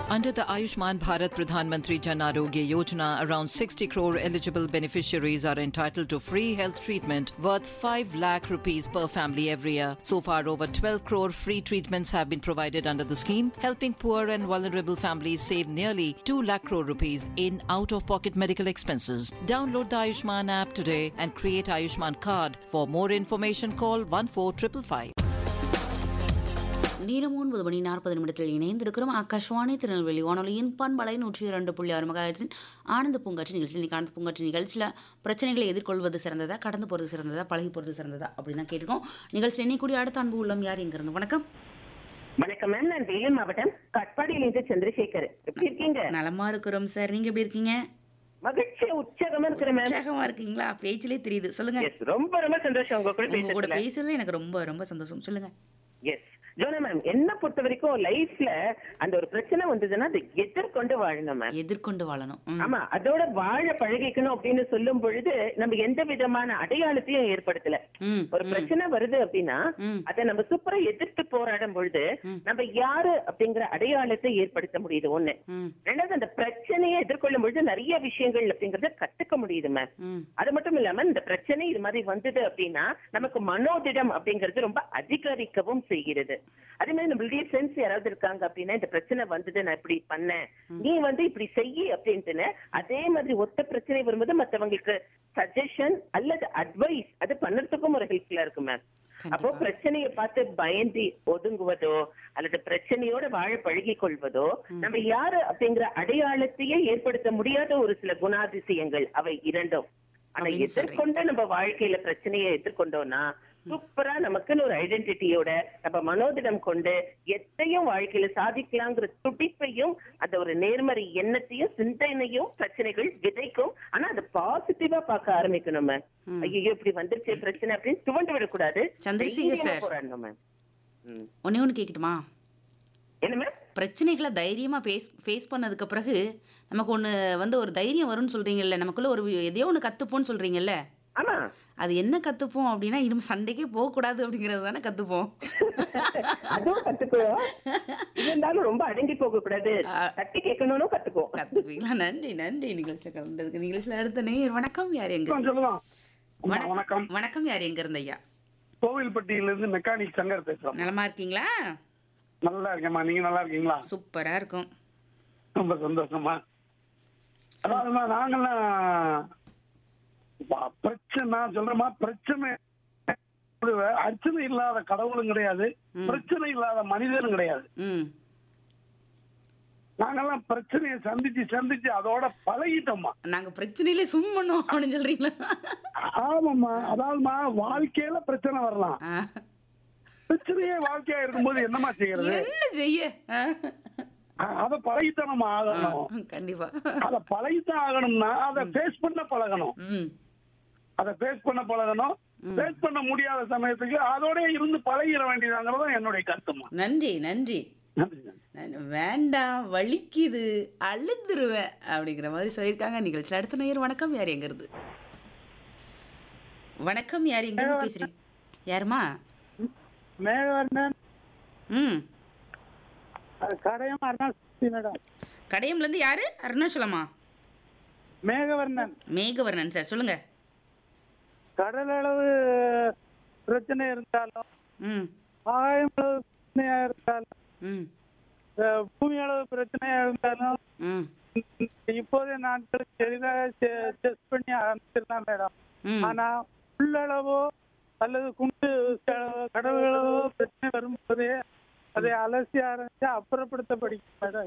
Under the Ayushman Bharat Pradhan Mantri Jan Arogya Yojana, around 60 crore eligible beneficiaries are entitled to free health treatment worth 5 lakh rupees per family every year. So far, over 12 crore free treatments have been provided under the scheme, helping poor and vulnerable families save nearly 2 lakh crore rupees in out-of-pocket medical expenses. Download the Ayushman app today and create Ayushman card. For more information, call 14555. நேரம் ஒன்பது மணி நாற்பது நிமிடத்தில் இணைந்திருக்கிறோம் ஆகாஷ்வாணி திருநெல்வேலி வானொலியின் பண்பலை நூற்றி இரண்டு புள்ளி ஆறு மகாட்சின் ஆனந்த பூங்காற்று நிகழ்ச்சி இன்னைக்கு ஆனந்த பூங்காற்று நிகழ்ச்சியில் பிரச்சனைகளை எதிர்கொள்வது சிறந்ததா கடந்து போகிறது சிறந்ததா பழகி போகிறது சிறந்ததா அப்படின்னு தான் கேட்டிருக்கோம் நிகழ்ச்சியில் இணைக்கூடிய அடுத்த அன்பு உள்ளம் யார் இங்கிருந்து வணக்கம் வணக்கம் மேம் நான் வேலூர் மாவட்டம் கட்பாடியிலிருந்து சந்திரசேகர் எப்படி இருக்கீங்க நலமா இருக்கிறோம் சார் நீங்க எப்படி இருக்கீங்க மகிழ்ச்சி உற்சாகமா இருக்கிறேன் மேம் உற்சாகமா இருக்கீங்களா பேச்சிலே தெரியுது சொல்லுங்க எஸ் ரொம்ப ரொம்ப சந்தோஷம் உங்க கூட உங்க கூட பேசுறதுல பேசுறது எனக்கு ரொம்ப ரொம்ப சந்தோஷம் சொல்லுங்க எஸ் ஜோனா மேம் என்ன பொறுத்த வரைக்கும் லைஃப்ல அந்த ஒரு பிரச்சனை வந்ததுன்னா அதை எதிர்கொண்டு வாழணும் மேம் எதிர்கொண்டு வாழணும் ம். ஆமா அதோட வாழ பழகிக்கணும் அப்படின்னு சொல்லும் பொழுது நம்ம எந்த விதமான அடையாளத்தையும் ஏற்படுத்தல ம் ஒரு பிரச்சனை வருது அப்படின்னா ம். அதை நம்ம சூப்பரா எதிர்த்து போராடும் பொழுது ம். நம்ம யாரு அப்படிங்கிற அடையாளத்தை ஏற்படுத்த முடியுது ஒண்ணு ம் ரெண்டாவது அந்த பிரச்சனையை எதிர்கொள்ளும் பொழுது நிறைய விஷயங்கள் அப்படிங்கறத கத்துக்க முடியுது மேம் ம் அது மட்டும் இல்லாம இந்த பிரச்சனை இது மாதிரி வந்தது அப்படின்னா நமக்கு மனோதிடம் அப்படிங்கிறது ரொம்ப அதிகரிக்கவும் செய்கிறது அதே மாதிரி நம்மளுடைய சென்ஸ் யாராவது இருக்காங்க அப்படின்னா இந்த பிரச்சனை வந்தது நான் இப்படி பண்ணேன் நீ வந்து இப்படி செய்யி அப்படின்ட்டுன்னு அதே மாதிரி ஒத்த பிரச்சனை வரும்போது மத்தவங்களுக்கு சஜஷன் அல்லது அட்வைஸ் அது பண்ணறதுக்கும் ஒரு ஹெல்ப்ஃபுல்லா இருக்கும் மேம் அப்போ கண்டிப்பா. பிரச்சனையை பார்த்து பயந்து ஒதுங்குவதோ அல்லது பிரச்சனையோட வாழ பழகிக் கொள்வதோ நம்ம யாரு அப்படிங்கிற அடையாளத்தையே ஏற்படுத்த முடியாத ஒரு சில குணாதிசயங்கள் அவை இரண்டும் ஆனா அப்படின்னு சொல்றீங்க. எதிர்கொண்ட நம்ம வாழ்க்கையில பிரச்சனையை எதிர்கொண்டோம்னா சூப்பரா நமக்குன்னு ஒரு ஐடென்டிட்டியோட நம்ம மனோதிடம் கொண்டு எத்தையும் வாழ்க்கையில சாதிக்கலாங்கிற துடிப்பையும் அந்த ஒரு நேர்மறை எண்ணத்தையும் சிந்தனையும் பிரச்சனைகள் விதைக்கும் ஆனா அதை பாசிட்டிவா பார்க்க ஆரம்பிக்கணும் மேம் ஐயோ இப்படி வந்துருச்சு பிரச்சனை அப்படின்னு துவண்டு விடக்கூடாது சந்திரசேகர் தைரியமா சார். போராடணும் மேம் ம். ஒன்னே ஒன்று கேட்கட்டுமா என்ன மேம் பிரச்சனைகளை தைரியமாக ஃபேஸ் ஃபேஸ் பண்ணதுக்கு பிறகு நமக்கு ஒன்று வந்து ஒரு தைரியம் வரும்னு சொல்கிறீங்கல்ல நமக்குள்ள ஒரு எதையோ ஒன்று கற்றுப்போம்னு சொல்கிறீங்கல்ல ஆமா அது என்ன கற்றுப்போம் அப்படின்னா இனிமே சண்டைக்கே போகக்கூடாது அப்படிங்கிறது தானே கற்றுப்போம் அதுவும் கத்துக்குவோம் இருந்தாலும் ரொம்ப அடங்கி போக கூடாது ஆ. தட்டி கேட்கணும்னு கத்துக்குவோம் கற்றுப்பீங்களா நன்றி நன்றி நிகழ்ச்சியில் கலந்ததுக்கு நிகழ்ச்சியில் அடுத்த நேயர் வணக்கம் யார் எங்க சொல்லலாம் அம்மா, வணக்கம் வணக்கம் வணக்கம் யார் எங்க இருந்த ஐயா கோவில்பட்டியில இருந்து மெக்கானிக் சங்கர் பேசுறோம் நலமா இருக்கீங்களா நல்லா இருக்கேம்மா நீங்க நல்லா இருக்கீங்களா சூப்பரா இருக்கும் ரொம்ப சந்தோஷமா அதாவதுமா நாங்கெல்லாம் ப- பிரச்சனை நான் சொல்றேமா பிரச்சனை ஒரு அர்ச்சனை இல்லாத கடவுளும் கிடையாது ம். பிரச்சனை இல்லாத மனிதனும் கிடையாது ம் நாங்கெல்லாம் பிரச்சனையை சந்திச்சு சந்திச்சு அதோட பழகிட்டோம்மா நாங்க பிரச்சனையிலே சும் பண்ணோம் அப்படின்னு சொல்றீங்களா ஆமாம்மா அதாவதுமா வாழ்க்கையில பிரச்சனை வரலாம் ஆ. பிரச்சனையே வாழ்க்கையா இருக்கும்போது என்னம்மா செய்யறது என்ன செய்ய ஆ. அ- அத பழகித்தனமா ஆகணும் ம், கண்டிப்பா அத பழகித்தான் ஆகணும்னா அத ஃபேஸ் பண்ண பழகணும் ம் அத ஃபேஸ் பண்ண பழகணும் ஃபேஸ் பண்ண முடியாத சமயத்துக்கு அதோட இருந்து பழகிட வேண்டியதாங்கிறது என்னுடைய கருத்துமா நன்றி நன்றி நன்றி நான் வேண்டாம் வலிக்குது அழுதுருவேன் அப்படிங்கிற மாதிரி சொல்லியிருக்காங்க நிகழ்ச்சியில் அடுத்த நேயர் வணக்கம் யார் எங்கிறது வணக்கம் யார் எங்கிருந்து பேசுறீங்க யாருமா மேகவர்ணன் ம் கடையம் அருணாசி மேடம் கடையம்லேருந்து யாரு அருணாச்சலமா மேகவர்ணன் மேகவர்ணன் சார் சொல்லுங்க கடல் அளவு பிரச்சனை இருந்தாலும் ம் ஆகாயம் அளவு பிரச்சனையா இருந்தாலும் ம் அஹ், பூமி அளவு பிரச்சனையா இருந்தாலும் ம் இப்போதைய நாட்களுக்கு எளிதாக செஸ் பண்ணி ஆரம்பிச்சிடலாம் மேடம் ம் ஆனா உள்ளளவோ அல்லது குண்டு கடவுளவோ பிரச்சனை வரும்போதே அதை அலசி ஆரம்பிச்சு அப்புறப்படுத்த படிக்கும் மேடம்